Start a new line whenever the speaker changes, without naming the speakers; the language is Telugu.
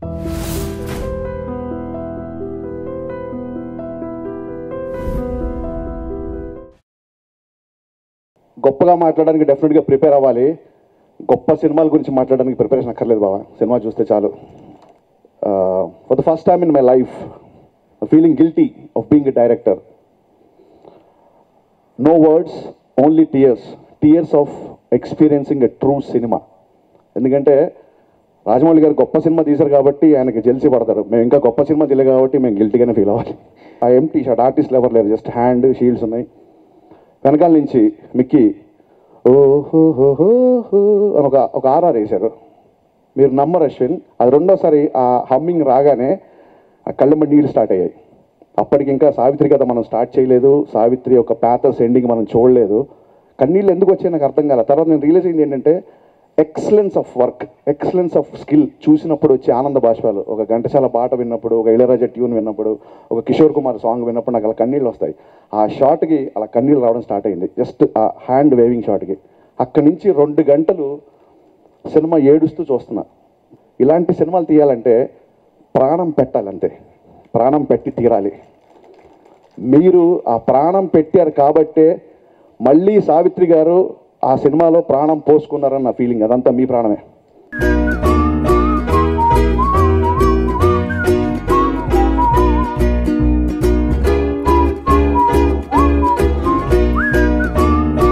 గొప్పగా మాట్లాడడానికి డెఫినెట్గా ప్రిపేర్ అవ్వాలి గొప్ప సినిమాల గురించి మాట్లాడడానికి ప్రిపరేషన్ అక్కర్లేదు బాబా సినిమా చూస్తే చాలు for the first time in my life feeling guilty of being a director no words only tears tears of experiencing a true cinema ఎందుకంటే రాజమౌళి గారు గొప్ప సినిమా తీశారు కాబట్టి ఆయనకి జెల్సీ పడతారు మేము ఇంకా గొప్ప సినిమా తెలియదు కాబట్టి మేము గిల్టీగానే ఫీల్ అవ్వాలి ఆ ఎంటీ షాట్ ఆర్టిస్ట్లు ఎవరు లేరు జస్ట్ హ్యాండ్ షీల్డ్స్ ఉన్నాయి వెనకాల నుంచి మిక్కి ఓహో అని ఒక ఒక ఆర్ఆర్ వేశారు మీరు నమ్మరు అశ్విన్ అది రెండోసారి ఆ హమ్మింగ్ రాగానే ఆ కళ్ళమ్మ నీళ్ళు స్టార్ట్ అయ్యాయి అప్పటికి ఇంకా సావిత్రి కథ మనం స్టార్ట్ చేయలేదు సావిత్రి యొక్క ప్యాథర్స్ ఎండింగ్ మనం చూడలేదు కన్నీళ్ళు ఎందుకు వచ్చాయి నాకు అర్థం కాలేదు తర్వాత నేను రియలైజ్ అయింది ఏంటంటే excellence of work excellence of skill చూసినప్పుడు వచ్చే ఆనంద బాష్పాలు ఒక ఘంటసాల పాట విన్నప్పుడు ఒక ఇళయరాజా ట్యూన్ విన్నప్పుడు ఒక కిషోర్ కుమార్ సాంగ్ విన్నప్పుడు నాకు అలా కన్నీళ్ళు వస్తాయి ఆ షాట్కి అలా కన్నీళ్ళు రావడం స్టార్ట్ అయింది జస్ట్ ఆ హ్యాండ్ వేవింగ్ షాట్కి అక్కడి నుంచి రెండు గంటలు సినిమా ఏడుస్తూ చూస్తున్నా ఇలాంటి సినిమాలు తీయాలంటే ప్రాణం పెట్టాలంతే ప్రాణం పెట్టి తీరాలి మీరు ఆ ప్రాణం పెట్టారు కాబట్టే మళ్ళీ సావిత్రి గారు ఆ సినిమాలో ప్రాణం పోసుకున్నారన్న ఫీలింగ్ అదంతా మీ ప్రాణమే